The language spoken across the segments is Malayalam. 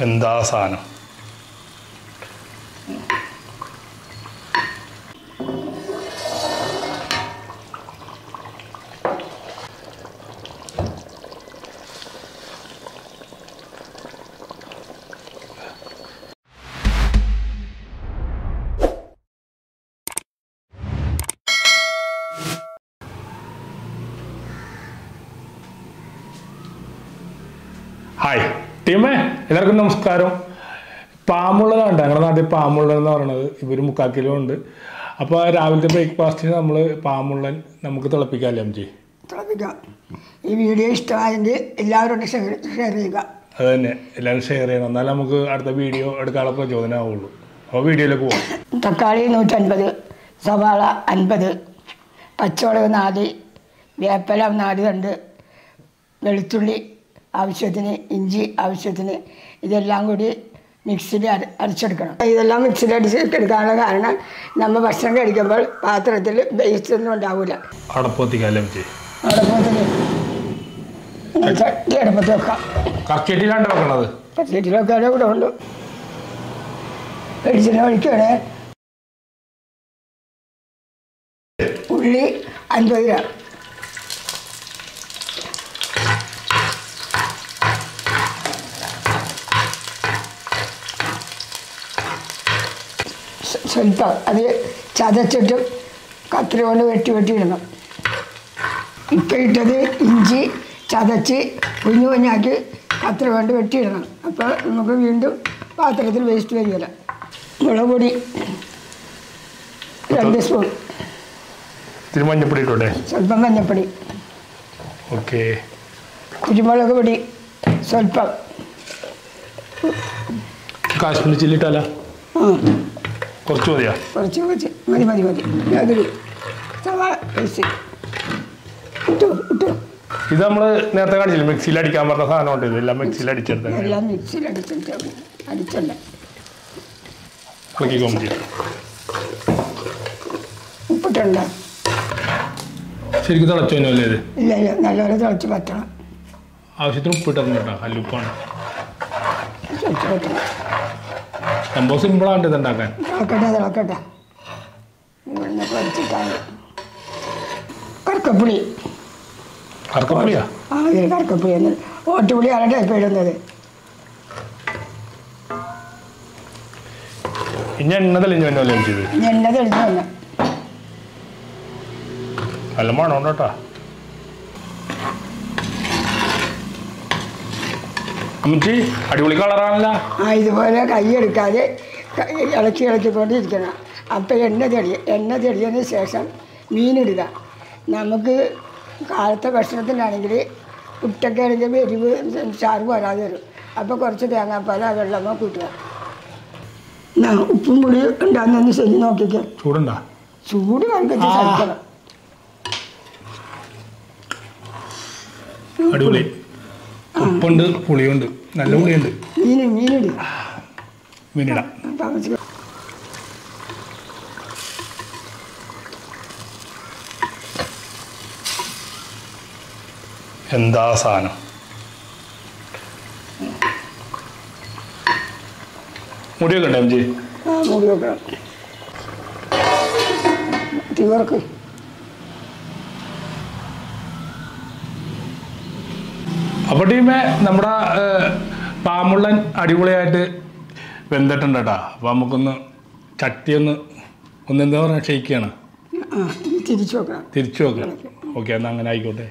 എന്താ സാധനം ഹായ് ടീമേ എല്ലാവർക്കും നമസ്കാരം പാമ്പുള്ളതാണ് ഞങ്ങളുടെ നാട്ടിൽ പാമ്പുള്ളൻ എന്ന് പറയുന്നത് ഇവർ മുക്കാൽ കിലോ ഉണ്ട് അപ്പോൾ രാവിലത്തെ ബ്രേക്ക്ഫാസ്റ്റിന് നമ്മൾ പാമ്പുള്ളൻ നമുക്ക് തിളപ്പിക്കാമല്ലേ അമ്മച്ചി തിളപ്പിക്കാം ഈ വീഡിയോ ഇഷ്ടമായെങ്കിൽ എല്ലാവരോടും ഷെയർ ഷെയർ ചെയ്യുക അത് തന്നെ എല്ലാവരും ഷെയർ ചെയ്യണം എന്നാലേ നമുക്ക് അടുത്ത വീഡിയോ എടുക്കാനുള്ള പ്രചോദനം ആവുള്ളൂ അപ്പോൾ വീഡിയോയിലേക്ക് പോകാം തക്കാളി നൂറ്റൻപത് സവാള അൻപത് പച്ചമുളക് നാല് വേപ്പല നാല് തണ്ട് വെളുത്തുള്ളി ആവശ്യത്തിന് ഇഞ്ചി ആവശ്യത്തിന് ഇതെല്ലാം കൂടി മിക്സിയിൽ അര അരച്ചെടുക്കണം ഇതെല്ലാം മിക്സിയിൽ അടിച്ചെടുക്കാനുള്ള കാരണം നമ്മൾ ഭക്ഷണം കഴിക്കുമ്പോൾ പാത്രത്തിൽ വേസ്റ്റ് ഒന്നും ഉണ്ടാവില്ല അടപ്പത്തിക്കാമല്ലേ അമ്മച്ചി അടുപ്പത്തിന് ചട്ടി അടുപ്പത്ത് വെക്കാം കറക്റ്റിലാണ് വെക്കണത് കത്തിയിട്ടിലൊക്കെ ഇവിടെ ഉണ്ട് വെളിച്ചെണ്ണ ഒഴിക്കണേ ഉള്ളി അൻപത് ഗ്രാം സ്വ- സ്വല്പം അത് ചതച്ചിട്ടും കത്തിരി കൊണ്ട് വെട്ടി വെട്ടി ഇടണം ഇപ്പം ഇട്ടത് ഇഞ്ചി ചതച്ച് കുഞ്ഞു കുഞ്ഞാക്കി കത്തിരി കൊണ്ട് വെട്ടിയിടണം അപ്പോൾ നമുക്ക് വീണ്ടും പാത്രത്തിൽ വേസ്റ്റ് വരികയില്ല മുളക് പൊടി രണ്ട് സ്പൂൺ ഇത്തിരി മഞ്ഞപ്പൊടി ഇട്ടോട്ടെ സ്വല്പം മഞ്ഞപ്പൊടി ഓക്കെ കുരുമുളക് പൊടി സ്വല്പം കാശ്മീരി ചില്ലി ഇട്ടാല ആ കുറച്ച് മതിയാ കുറച്ച് കുറച്ച് മതി മതി മതി അതിൽ സവാള പേസ്റ്റ് ഇട്ടു ഇട്ടു ഇത് നമ്മൾ നേരത്തെ കാണിച്ചില്ല മിക്സിയിൽ അടിക്കാൻ പറഞ്ഞ സാധനം ഉണ്ട് ഇതെല്ലാം മിക്സിയിൽ അടിച്ചെടുത്ത എല്ലാം മിക്സിയിൽ അടിച്ചിട്ട് അടിച്ചല്ല ഇളക്കി കോമതി ഉപ്പിട്ടുണ്ടോ ശരിക്കും തിളച്ചു തന്നെയല്ലേ ഇത് ഇല്ല ഇല്ല നല്ലപോലെ തിളച്ച് പറ്റണം ആവശ്യത്തിന് ഉപ്പിട്ടിരുന്നു കേട്ടോ കല്ലുപ്പാണ് തിളച്ച് പറ്റണം സംഭവം സിമ്പിളാണ് ഇത് ഉണ്ടാക്കാൻ തിളക്കട്ടെ തിളക്കട്ടെ ഇവിടുന്ന് കുറച്ചിട്ടാണ് കറുക്കപ്പുളി കറക്കപ്പുളിയാ ആ ഇത് കറുക്കപ്പുളി എന്ന് ഓട്ടുപുളിയാണ് ടൈപ്പ് ഇടുന്നത് ഇനി എണ്ണ തെളിഞ്ഞു തന്നെയല്ലേ ചെയ്ത് ഇനി എണ്ണ തെളിഞ്ഞു വന്നു നല്ല മണം കേട്ടാ അമ്മച്ചി അടിപൊളി കളറാണല്ല ആ ഇതുപോലെ കൈ എടുക്കാതെ ക- ഇളക്കി ഇളക്കിക്കൊണ്ടിരിക്കണം അപ്പം എണ്ണ തെളി എണ്ണ തെളിയതിന് ശേഷം മീനിടുക നമുക്ക് കാലത്തെ ഭക്ഷണത്തിനാണെങ്കിൽ കുട്ടക്കാണെങ്കിൽ എരിവ് ചാറ് വരാതെ വരും അപ്പോൾ കുറച്ച് തേങ്ങാപ്പാൽ ആ വെള്ളമോ കൂട്ടുക എന്നാ ഉപ്പും പുളി ഉണ്ടാകുന്നൊന്ന് ശരി നോക്കിക്കോ ചൂടുണ്ടാ ചൂട് കണക്കിച്ച് ആ. സഹിക്കണം അടിപൊളി ഉപ്പുണ്ട് പുളിയുണ്ട് നല്ല പുളിയുണ്ട് മീന് മീനിട് മീനിടാം താമസിക്കും എന്താ സാധനം മുടിയൊക്കെ ഉണ്ടോ അമ്മച്ചി ആ മൂടി വെക്കണം തീവർക്ക് അപ്പോൾ ടീമേ നമ്മുടെ ഏഹ്, പാമ്പുള്ളൻ അടിപൊളിയായിട്ട് വെന്തിട്ടുണ്ട് കേട്ടോ അപ്പോൾ നമുക്കൊന്ന് ചട്ടി ഒന്ന് ഒന്ന് എന്താ പറയുക ഷെയ്ക്കാണ് ആ ഇനി തിരിച്ചു വെക്കണം തിരിച്ചു വെക്കാം ഓക്കെ എന്നാൽ അങ്ങനെ ആയിക്കോട്ടെ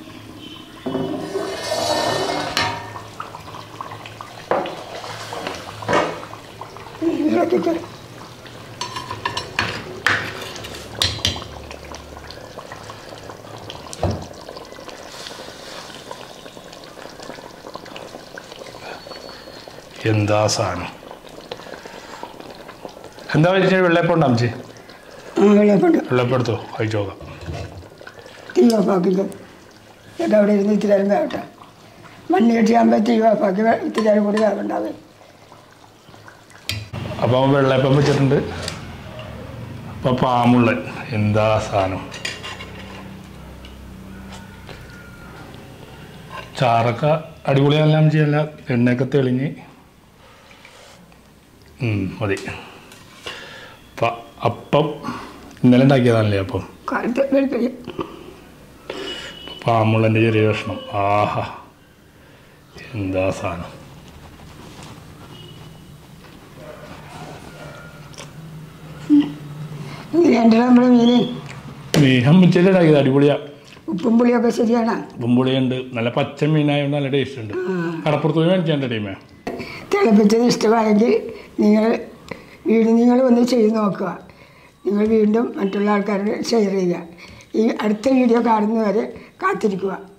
ഇളക്കിക്കോ എന്താ സാധനം എന്താ വെച്ചാൽ വെള്ളയപ്പം ഉണ്ടാ അമ്മച്ചി ആ വെള്ളപ്പുണ്ട് വെള്ളയപ്പം എടുത്തോ കഴിച്ചു നോക്കാം തീ ഓഫാക്കിക്കോ എന്നിട്ട് അവിടെ ഇരുന്ന് ഇത്തിരി നേരം വേവട്ടെ മണ്ണി കെട്ടിയാകുമ്പോൾ തീ ഓഫാക്കി വെ- ഇത്തിരി നേരം കൂടി വേവുണ്ടാവും അപ്പോൾ വെള്ളയപ്പം വെച്ചിട്ടുണ്ട് അപ്പോൾ പാമ്പുള്ളൻ എന്താ സാധനം ചാറൊക്കെ അടിപൊളിയെല്ലാം ചെയ്യല്ല എണ്ണയൊക്കെ തെളിഞ്ഞ് ഉം, മതി അപ്പം അപ്പം ഇന്നലെ ഉണ്ടാക്കിയതാണല്ലേ അപ്പം കാലത്ത് വെളുപ്പിന് പാമ്പുള്ളൻ്റെ ചെറിയ കഷ്ണം ആഹാ എന്താ സാധനം ഇങ്ങനെയുണ്ട് നമ്മുടെ മീന് മീൻ മിച്ചല്ലേ ഉണ്ടാക്കിയത് അടിപൊളിയാ ഉപ്പും പുളിയൊക്കെ ശരിയാണ് പുമ്പുളിയുണ്ട് നല്ല പച്ച മീനായതുകൊണ്ട് നല്ല ടേസ്റ്റ് ഉണ്ട് കടപ്പുറത്ത് പോയി മേടിച്ചാൽ ടീമേ തിളപ്പിച്ചത് ഇഷ്ടമായെങ്കിൽ നിങ്ങൾ വീണ്ടും നിങ്ങൾ ഒന്ന് ചെയ്ത് നോക്കുക നിങ്ങൾ വീണ്ടും മറ്റുള്ള ആൾക്കാരോട് ഷെയർ ചെയ്യുക ഈ അടുത്ത വീഡിയോ കാണുന്നവരെ കാത്തിരിക്കുക